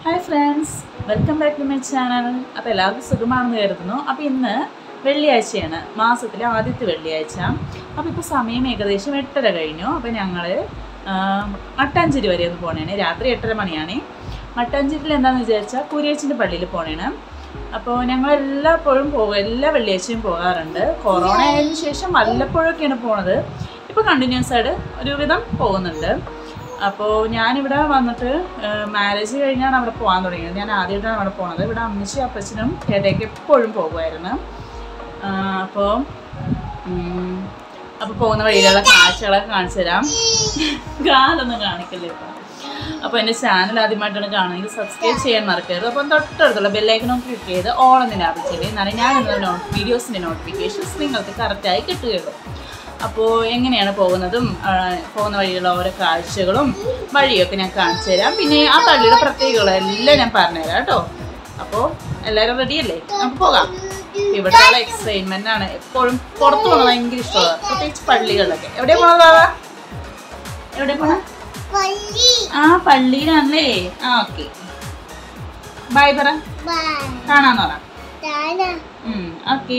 hi friends welcome back to my channel അപ്പോൾ എല്ലാവർക്കും സുഖമാണെന്ന് കരുതുന്നു അപ്പോൾ ഇന്ന് വെള്ളിയാഴ്ചയാണ് മാസത്തിലെ ആദ്യത്തെ വെള്ളിയാഴ്ച അപ്പോൾ ഇപ്പോൾ സമയം ഏകദേശം എട്ടര കഴിഞ്ഞു അപ്പോൾ ഞങ്ങൾ മട്ടാഞ്ചേരി വരെ ഒന്ന് പോണേണ് രാത്രി എട്ടര മണിയാണ് മട്ടാഞ്ചേരിയിൽ എന്താണെന്ന് വിചാരിച്ചാൽ കുരിയച്ചിൻ്റെ പള്ളിയിൽ പോണേണ് അപ്പോൾ ഞങ്ങൾ എല്ലായ്പ്പോഴും പോകും എല്ലാ വെള്ളിയാഴ്ചയും പോകാറുണ്ട് കൊറോണ ആയതിനു ശേഷം വല്ലപ്പോഴൊക്കെയാണ് പോണത് ഇപ്പോൾ കണ്ടിന്യൂസ് ആയിട്ട് ഒരുവിധം പോകുന്നുണ്ട് അപ്പോൾ ഞാനിവിടെ വന്നിട്ട് മാരേജ് കഴിഞ്ഞാണ് അവിടെ പോകാൻ തുടങ്ങിയത് ഞാൻ ആദ്യമായിട്ടാണ് അവിടെ പോണത് ഇവിടെ അമ്മച്ചി അപ്പച്ചനും ചേട്ടയ്ക്ക് എപ്പോഴും പോകുമായിരുന്നു അപ്പോൾ അപ്പോൾ പോകുന്ന വഴിയിലുള്ള കാഴ്ചകളൊക്കെ കാണിച്ചു തരാം കാലൊന്നും കാണിക്കില്ല ഇപ്പം അപ്പോൾ എൻ്റെ ചാനൽ ആദ്യമായിട്ടാണ് കാണുന്നത് സബ്സ്ക്രൈബ് ചെയ്യാൻ മറക്കരുത് അപ്പം തൊട്ടടുത്തുള്ള ബെല്ലൈക്കണും ക്ലിക്ക് ചെയ്ത് ഓളെന്ന് ലാഭിച്ചില്ലേ എന്നാലും ഞാൻ ഇന്ന് വീഡിയോസിൻ്റെ നോട്ടിഫിക്കേഷൻസ് നിങ്ങൾക്ക് കറക്റ്റായി കിട്ടുകയുള്ളൂ അപ്പോൾ എങ്ങനെയാണ് പോകുന്നതും ആ, പോകുന്ന വഴിയുള്ള ഓരോ കാഴ്ചകളും വഴിയൊക്കെ ഞാൻ കാണിച്ചു തരാം പിന്നെ ആ പള്ളിയുടെ പ്രത്യേകതകളെല്ലാം ഞാൻ പറഞ്ഞുതരാം കേട്ടോ അപ്പോൾ എല്ലാവരും റെഡിയല്ലേ നമുക്ക് പോകാം ഇവിടെയുള്ള എക്സൈറ്റ്മെന്റ് ആണ് എപ്പോഴും പുറത്തു പോകണം ഭയങ്കര ഇഷ്ടമാണ് പ്രത്യേകിച്ച് പള്ളികളിലൊക്കെ എവിടെ പോണതാ എവിടെ പോണ ആ പള്ളിയിലാണല്ലേ ആ ഓക്കെ ബൈ പറ കാണാന്ന് പറ ഓക്കേ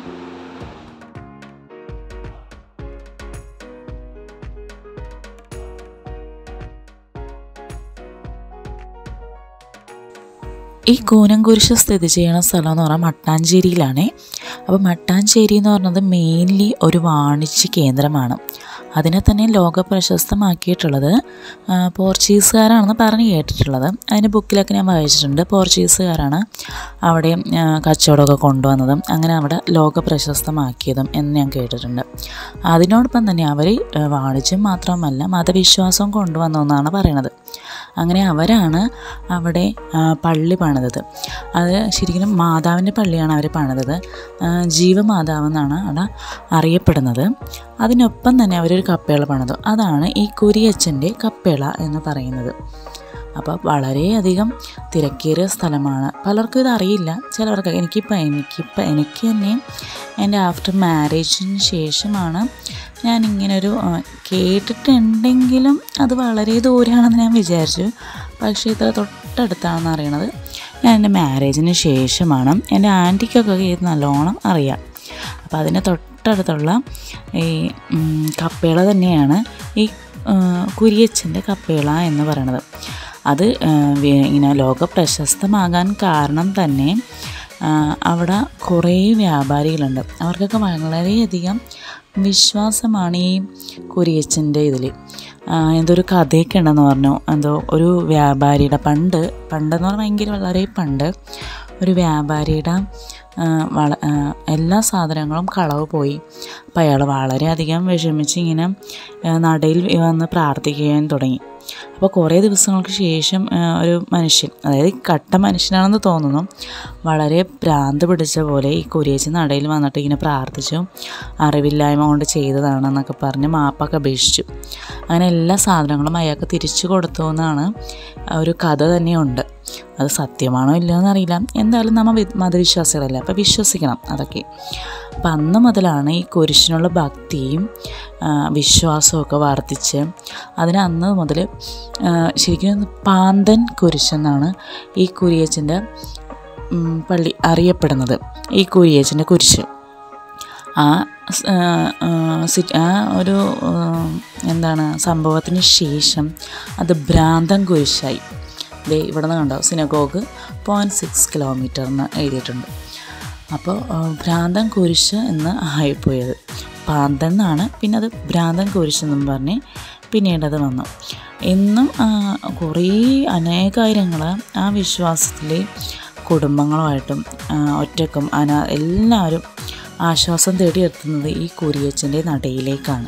ഈ കൂനംകുരിശ് സ്ഥിതി ചെയ്യുന്ന സ്ഥലം എന്ന് പറഞ്ഞാൽ മട്ടാഞ്ചേരിയിലാണ് അപ്പോൾ മട്ടാഞ്ചേരി എന്ന് പറഞ്ഞത് മെയിൻലി ഒരു വാണിജ്യ കേന്ദ്രമാണ് അതിനെ തന്നെ ലോക പ്രശസ്തമാക്കിയിട്ടുള്ളത് ആ, പോർച്ചുഗീസുകാരാണെന്ന് പറഞ്ഞ് കേട്ടിട്ടുള്ളത് അതിൻ്റെ ബുക്കിലൊക്കെ ഞാൻ വായിച്ചിട്ടുണ്ട് പോർച്ചുഗീസുകാരാണ് അവിടെ ആ, കച്ചവടമൊക്കെ കൊണ്ടുവന്നതും അങ്ങനെ അവിടെ ലോക പ്രശസ്തമാക്കിയതും എന്ന് ഞാൻ കേട്ടിട്ടുണ്ട് അതിനോടൊപ്പം തന്നെ അവർ വാണിജ്യം മാത്രമല്ല മതവിശ്വാസവും കൊണ്ടുവന്നു എന്നാണ് പറയണത് അങ്ങനെ അവരാണ് അവിടെ ആ, പള്ളി പണിതത് അത് ശരിക്കും മാതാവിൻ്റെ പള്ളിയാണ് അവർ പണിതത് ആ, ജീവമാതാവ് എന്നാണ് അവിടെ അറിയപ്പെടുന്നത് അതിനൊപ്പം തന്നെ അവരൊരു കപ്പേള പണിതു അതാണ് ഈ കുരിയച്ചൻ്റെ കപ്പേള എന്ന് പറയുന്നത് അപ്പോൾ വളരെയധികം തിരക്കേറിയ സ്ഥലമാണ് പലർക്കും ഇത് അറിയില്ല ചിലവർക്ക് എനിക്കിപ്പോൾ എനിക്കിപ്പോൾ എനിക്ക് തന്നെ എൻ്റെ ആഫ്റ്റർ മാരേജിന് ശേഷമാണ് ഞാൻ ഇങ്ങനൊരു ആ, കേട്ടിട്ടുണ്ടെങ്കിലും അത് വളരെ ദൂരമാണെന്ന് ഞാൻ വിചാരിച്ചു പക്ഷേ ഇത് തൊട്ടടുത്താണെന്ന് അറിയണത് ഞാൻ എൻ്റെ മാരേജിന് ശേഷമാണ് എൻ്റെ ആൻറ്റിക്കൊക്കെ ഇത് നല്ലോണം അറിയാം അപ്പോൾ അതിന് തൊട്ടടുത്തുള്ള ഈ ഉം, കപ്പേള തന്നെയാണ് ഈ ആ, കുരിയച്ചൻ്റെ കപ്പേള എന്ന് പറയണത് അത് ആ, വി- ഇങ്ങനെ ലോക പ്രശസ്തമാകാൻ കാരണം തന്നെ ആ, അവിടെ കുറേ വ്യാപാരികളുണ്ട് അവർക്കൊക്കെ വളരെയധികം വിശ്വാസമാണ് ഈ കുരിയച്ചൻ്റെ ഇതിൽ എന്തോ ഒരു കഥയൊക്കെ ഉണ്ടെന്ന് പറഞ്ഞു എന്തോ ഒരു വ്യാപാരിയുടെ പണ്ട് പണ്ടെന്ന് പറഞ്ഞാൽ ഭയങ്കര വളരെ പണ്ട് ഒരു വ്യാപാരിയുടെ ആ, വള ആ, എല്ലാ സാധനങ്ങളും കളവ് പോയി അപ്പം അയാൾ വളരെയധികം വിഷമിച്ച് ഇങ്ങനെ ആ, നടയിൽ വന്ന് പ്രാർത്ഥിക്കാൻ തുടങ്ങി അപ്പോൾ കുറേ ദിവസങ്ങൾക്ക് ശേഷം ആ, ഒരു മനുഷ്യൻ അതായത് ഈ കട്ട മനുഷ്യനാണെന്ന് തോന്നുന്നു വളരെ ഭ്രാന്ത് പിടിച്ച പോലെ ഈ കുരിയച്ചി നടയിൽ വന്നിട്ട് ഇങ്ങനെ പ്രാർത്ഥിച്ചു അറിവില്ലായ്മ കൊണ്ട് ചെയ്തതാണെന്നൊക്കെ പറഞ്ഞ് മാപ്പൊക്കെ അപേക്ഷിച്ചു അങ്ങനെ എല്ലാ സാധനങ്ങളും അയാൾക്ക് തിരിച്ചു കൊടുത്തു എന്നാണ് ഒരു കഥ തന്നെയുണ്ട് അത് സത്യമാണോ ഇല്ലയോ എന്നറിയില്ല എന്തായാലും നമ്മൾ വി- മതവിശ്വാസികളല്ല അപ്പോൾ വിശ്വസിക്കണം അതൊക്കെ അപ്പം അന്ന് മുതലാണ് ഈ കുരിശിനുള്ള ഭക്തിയും ആ, വിശ്വാസവും ഒക്കെ വർദ്ധിച്ച് അതിന് അന്ന് മുതൽ ആ, ശരിക്കും പാന്തൻ കുരിശെന്നാണ് ഈ കുരിയച്ചൻ്റെ ഉം, പള്ളി അറിയപ്പെടുന്നത് ഈ കുരിയച്ചൻ്റെ കുരിശ് ആ സ്- ആ, ആ, സിറ്റ് ആ ഒരു ആ, എന്താണ് സംഭവത്തിന് ശേഷം അത് ഭ്രാന്തൻ കുരിശായി ദേ ഇവിടെ നിന്ന് കണ്ടോ സിനഗോഗ് പോയിൻറ്റ് സിക്സ് കിലോമീറ്റർ എന്ന് എഴുതിയിട്ടുണ്ട് അപ്പോൾ ആ, ഭ്രാന്തൻ കുരിശ് എന്ന് ആയിപ്പോയത് പാന്തൻ എന്നാണ് പിന്നെ അത് ഭ്രാന്തൻ കുരിശ് എന്നും പറഞ്ഞ് പിന്നീട് അത് വന്നു ഇന്നും ആ, കുറേ അനേകായിരങ്ങൾ ആ വിശ്വാസത്തിൽ കുടുംബങ്ങളുമായിട്ടും ആ, ഒറ്റക്കും അന എല്ലാവരും ആശ്വാസം തേടിയെത്തുന്നത് ഈ കുരിയച്ചൻ്റെ നടയിലേക്കാണ്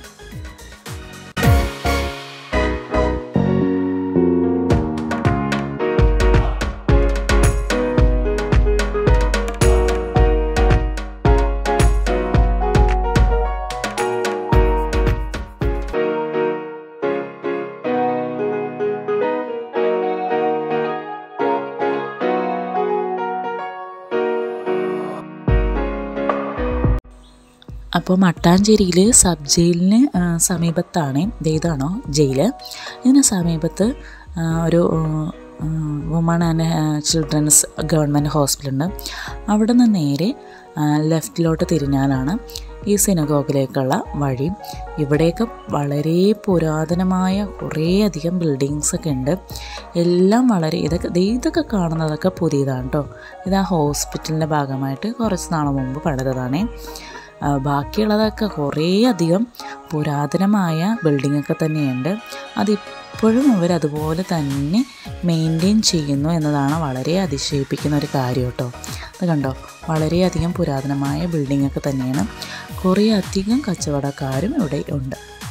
അപ്പോൾ മട്ടാഞ്ചേരിയിൽ സബ് ജയിലിന് ആ, സമീപത്താണ് ദേ ഇതാണോ ജയിൽ ഇതിന് സമീപത്ത് ആ, ഒരു ആ, വുമൺ ആൻഡ് ചിൽഡ്രൻസ് ഗവൺമെൻറ് ഹോസ്പിറ്റലുണ്ട് അവിടെ നിന്ന് നേരെ ലെഫ്റ്റിലോട്ട് തിരിഞ്ഞാലാണ് ഈ സിനഗോഗിലേക്കുള്ള വഴി ഇവിടെയൊക്കെ വളരെ പുരാതനമായ കുറേ അധികം ബിൽഡിങ്സ് ഒക്കെ ഉണ്ട് എല്ലാം വളരെ ഇതൊക്കെ ദേ ഇതൊക്കെ കാണുന്നതൊക്കെ പുതിയതാണ് കേട്ടോ ഇത് ആ ഹോസ്പിറ്റലിൻ്റെ ഭാഗമായിട്ട് കുറച്ച് നാൾ മുമ്പ് പണിതതാണേ ആ, ബാക്കിയുള്ളതൊക്കെ കുറേ അധികം പുരാതനമായ ബിൽഡിംഗ് ഒക്കെ തന്നെയുണ്ട് അതിപ്പോഴും അവർ അതുപോലെ തന്നെ മെയിൻറ്റെയിൻ ചെയ്യുന്നു എന്നതാണ് വളരെ അതിശയിപ്പിക്കുന്ന ഒരു കാര്യം കേട്ടോ അത് കണ്ടോ വളരെയധികം പുരാതനമായ ബിൽഡിംഗ് ഒക്കെ തന്നെയാണ് കുറേ അധികം കച്ചവടക്കാരും ഇവിടെ ഉണ്ട്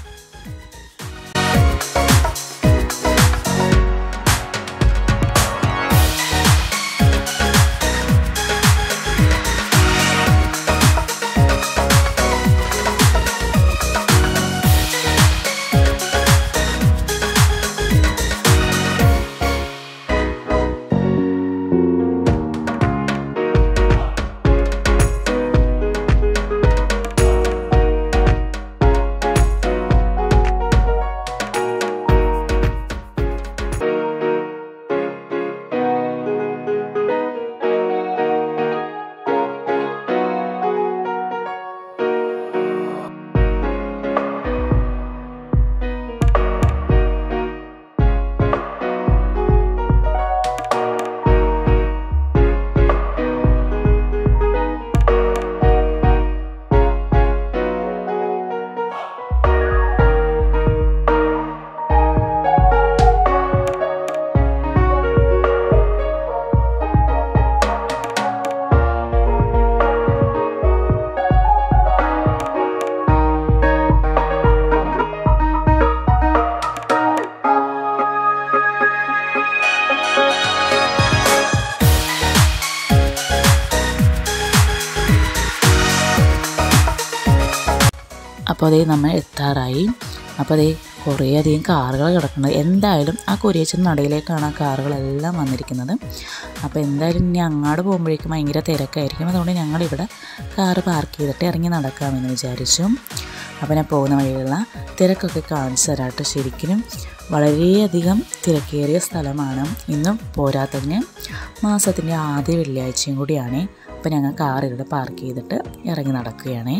അപ്പോൾ അതേ നമ്മൾ എത്താറായി അപ്പോൾ അതേ കുറേ അധികം കാറുകൾ കിടക്കുന്നത് എന്തായാലും ആ കുരിയച്ചൻ നടയിലേക്കാണ് ആ കാറുകളെല്ലാം വന്നിരിക്കുന്നത് അപ്പോൾ എന്തായാലും ഇനി അങ്ങാട് പോകുമ്പോഴേക്കും ഭയങ്കര തിരക്കായിരിക്കും അതുകൊണ്ട് ഞങ്ങളിവിടെ കാറ് പാർക്ക് ചെയ്തിട്ട് ഇറങ്ങി നടക്കാമെന്ന് വിചാരിച്ചു അപ്പോൾ ഞാൻ പോകുന്ന വഴിയുള്ള തിരക്കൊക്കെ കാണിച്ചു തരാട്ടോ ശരിക്കും വളരെയധികം തിരക്കേറിയ സ്ഥലമാണ് ഇന്നും പോരാത്തതിന് മാസത്തിൻ്റെ ആദ്യ വെള്ളിയാഴ്ചയും കൂടിയാണ് അപ്പോൾ ഞങ്ങൾ കാർ ഇവിടെ പാർക്ക് ചെയ്തിട്ട് ഇറങ്ങി നടക്കുകയാണേ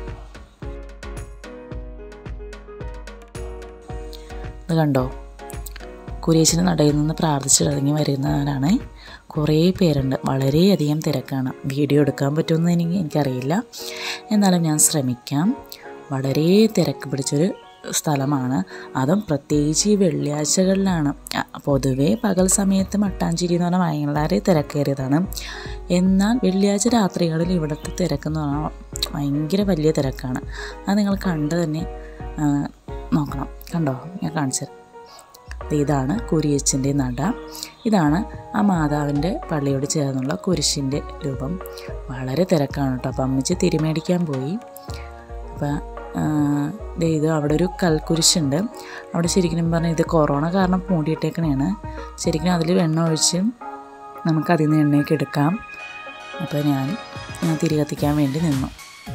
ഇത് കണ്ടോ കുരിയച്ചിന് നടയിൽ നിന്ന് പ്രാർത്ഥിച്ചിറങ്ങി വരുന്നവരാണ് കുറേ പേരുണ്ട് വളരെയധികം തിരക്കാണ് വീഡിയോ എടുക്കാൻ പറ്റുമെന്ന് എനിക്ക് എനിക്കറിയില്ല എന്നാലും ഞാൻ ശ്രമിക്കാം വളരെ തിരക്ക് പിടിച്ചൊരു സ്ഥലമാണ് അതും പ്രത്യേകിച്ച് ഈ വെള്ളിയാഴ്ചകളിലാണ് അ, പൊതുവേ പകൽ സമയത്ത് മട്ടാഞ്ചേരി എന്ന് പറഞ്ഞാൽ വളരെ തിരക്കേറിയതാണ് എന്നാൽ വെള്ളിയാഴ്ച രാത്രികളിൽ ഇവിടുത്തെ തിരക്കെന്ന് പറഞ്ഞാൽ ഭയങ്കര വലിയ തിരക്കാണ് അത് നിങ്ങൾ കണ്ട് തന്നെ ആ, നോക്കണം കണ്ടോ ഞാൻ കാണിച്ചു ദേ ഇതാണ് കുരിയച്ചൻ്റെ നട ഇതാണ് ആ മാതാവിൻ്റെ പള്ളിയോട് ചേർന്നുള്ള കുരിശിൻ്റെ രൂപം വളരെ തിരക്കാണ് കേട്ടോ അപ്പം അമ്മച്ചി തിരുമേടിക്കാൻ പോയി അപ്പം ദേ ഇത് അവിടെ ഒരു കൽക്കുരിശുണ്ട് അവിടെ ശരിക്കും പറഞ്ഞാൽ ഇത് കൊറോണ കാരണം മൂടിയിട്ടേക്കണേണ് ശരിക്കും അതിൽ വെണ്ണ ഒഴിച്ച് നമുക്ക് അതിൽ നിന്ന് എണ്ണയൊക്കെ എടുക്കാം അപ്പോൾ ഞാൻ ഞാൻ തിരി കത്തിക്കാൻ വേണ്ടി നിന്നു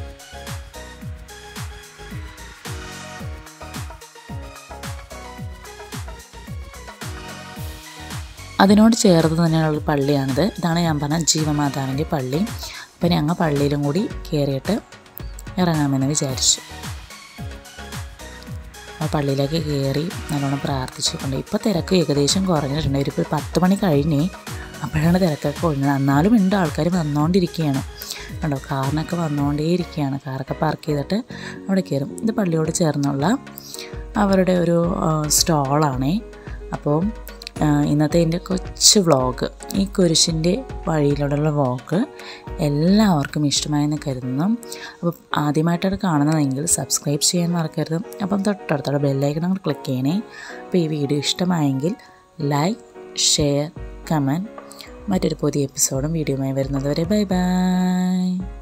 അതിനോട് ചേർന്ന് തന്നെയുള്ള പള്ളിയാണിത് ഇതാണ് ഞാൻ പറഞ്ഞ ജീവമാതാവിൻ്റെ പള്ളി അപ്പോൾ ഞങ്ങൾ പള്ളിയിലും കൂടി കയറിയിട്ട് ഇറങ്ങാമെന്ന് വിചാരിച്ചു അപ്പോൾ പള്ളിയിലേക്ക് കയറി നല്ലോണം പ്രാർത്ഥിച്ചുകൊണ്ട് ഇപ്പോൾ തിരക്ക് ഏകദേശം കുറഞ്ഞിട്ടുണ്ട് ഒരു ഇപ്പോൾ പത്ത് മണി കഴിഞ്ഞേ അപ്പോഴാണ് തിരക്കൊക്കെ ഒഴിഞ്ഞത് എന്നാലും ഉണ്ട് ആൾക്കാർ വന്നുകൊണ്ടിരിക്കുകയാണ് കണ്ടോ കാറിനൊക്കെ വന്നുകൊണ്ടേയിരിക്കുകയാണ് കാറൊക്കെ പാർക്ക് ചെയ്തിട്ട് അവിടെ കയറും ഇത് പള്ളിയോട് ചേർന്നുള്ള അവരുടെ ഒരു സ്റ്റോളാണേ അപ്പോൾ ആ, ഇന്നത്തെ എൻ്റെ കൊച്ചു വ്ളോഗ് ഈ കുരിശിൻ്റെ വഴിയിലൂടെയുള്ള വ്ളോഗ് എല്ലാവർക്കും ഇഷ്ടമായെന്ന് കരുതുന്നു അപ്പോൾ ആദ്യമായിട്ടാണ് കാണുന്നതെങ്കിൽ സബ്സ്ക്രൈബ് ചെയ്യാൻ മറക്കരുത് അപ്പം തൊട്ടടുത്തുള്ള ബെല്ലൈക്കൺ അങ്ങോട്ട് ക്ലിക്ക് ചെയ്യണേ അപ്പോൾ ഈ വീഡിയോ ഇഷ്ടമായെങ്കിൽ ലൈക്ക് ഷെയർ കമൻറ്റ് മറ്റൊരു പുതിയ എപ്പിസോഡും വീഡിയോയുമായി വരുന്നത് വരെ ബൈ ബൈ